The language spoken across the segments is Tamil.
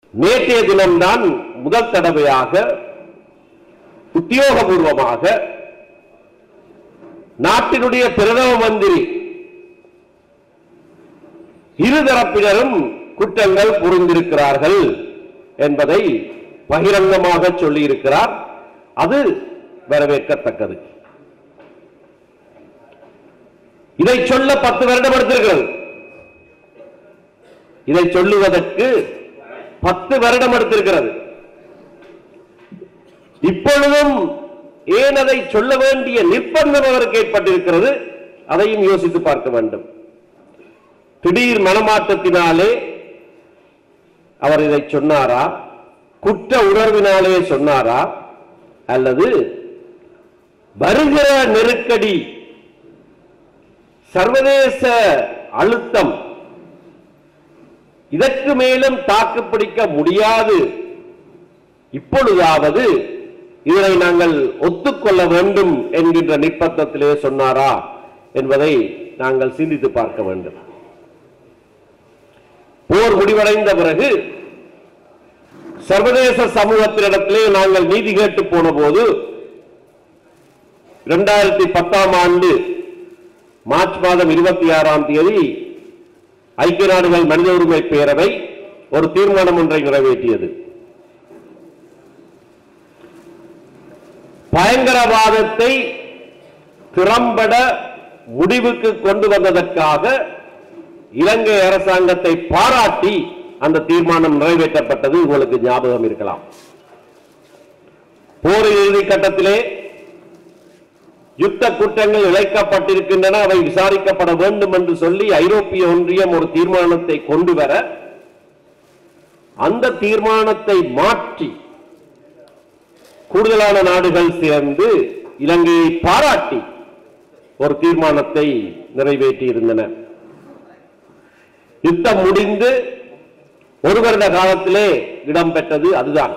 நேற்றைய தினம்தான் முதல் தடவையாக உத்தியோகபூர்வமாக நாட்டினுடைய பிரதம மந்திரி இருதரப்பினரும் குற்றங்கள் புரிந்திருக்கிறார்கள் என்பதை பகிரங்கமாக சொல்லியிருக்கிறார் அது வரவேற்கத்தக்கது இதை சொல்ல பத்து வருடம் எடுத்திருக்கிறது இதை சொல்லுவதற்கு பத்து வருடம் எடுத்திருக்கிறது இப்பொழுதும் ஏன் அதை சொல்ல வேண்டிய நிர்பந்தம் அவருக்கு ஏற்பட்டிருக்கிறது அதையும் யோசித்து பார்க்க வேண்டும் திடீர் மனமாற்றத்தினாலே அவர் இதை சொன்னாரா குற்ற உணர்வினாலே சொன்னாரா அல்லது வருகிற நெருக்கடி சர்வதேச அழுத்தம் இதற்கு மேலும் தாக்குப்பிடிக்க முடியாது இப்பொழுதாவது இதனை நாங்கள் ஒத்துக்கொள்ள வேண்டும் என்கின்ற நிர்பந்தத்திலே சொன்னாரா என்பதை நாங்கள் சிந்தித்து பார்க்க வேண்டும் போர் முடிவடைந்த பிறகு சர்வதேச சமூகத்தினிடத்திலே நாங்கள் நீதி கேட்டு போன போது இரண்டாயிரத்தி பத்தாம் ஆண்டு மார்ச் மாதம் இருபத்தி ஆறாம் தேதி ஐக்கிய நாடுகள் மனித உரிமை பேரவை ஒரு தீர்மானம் ஒன்றை நிறைவேற்றியது பயங்கரவாதத்தை திறம்பட முடிவுக்கு கொண்டு வந்ததற்காக இலங்கை அரசாங்கத்தை பாராட்டி அந்த தீர்மானம் நிறைவேற்றப்பட்டது உங்களுக்கு ஞாபகம் இருக்கலாம் போர் இறுதி கட்டத்திலே யுத்த குற்றங்கள் இழைக்கப்பட்டிருக்கின்றன அவை விசாரிக்கப்பட வேண்டும் என்று சொல்லி ஐரோப்பிய ஒன்றியம் ஒரு தீர்மானத்தை கொண்டு வர அந்த தீர்மானத்தை மாற்றி கூடுதலான நாடுகள் சேர்ந்து இலங்கையை பாராட்டி ஒரு தீர்மானத்தை நிறைவேற்றி இருந்தன யுத்தம் முடிந்து ஒரு வருட காலத்திலே இடம்பெற்றது அதுதான்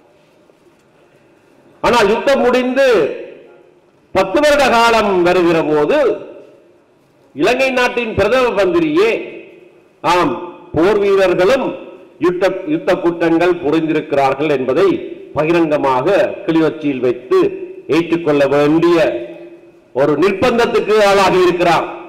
ஆனால் யுத்தம் முடிந்து பத்து வருட காலம் வருகிற போது இலங்கை நாட்டின் பிரதம மந்திரியே ஆம் போர் வீரர்களும் யுத்த யுத்த குற்றங்கள் புரிந்திருக்கிறார்கள் என்பதை பகிரங்கமாக கிளிநொச்சியில் வைத்து ஏற்றுக்கொள்ள வேண்டிய ஒரு நிர்பந்தத்துக்கு ஆளாகி இருக்கிறார்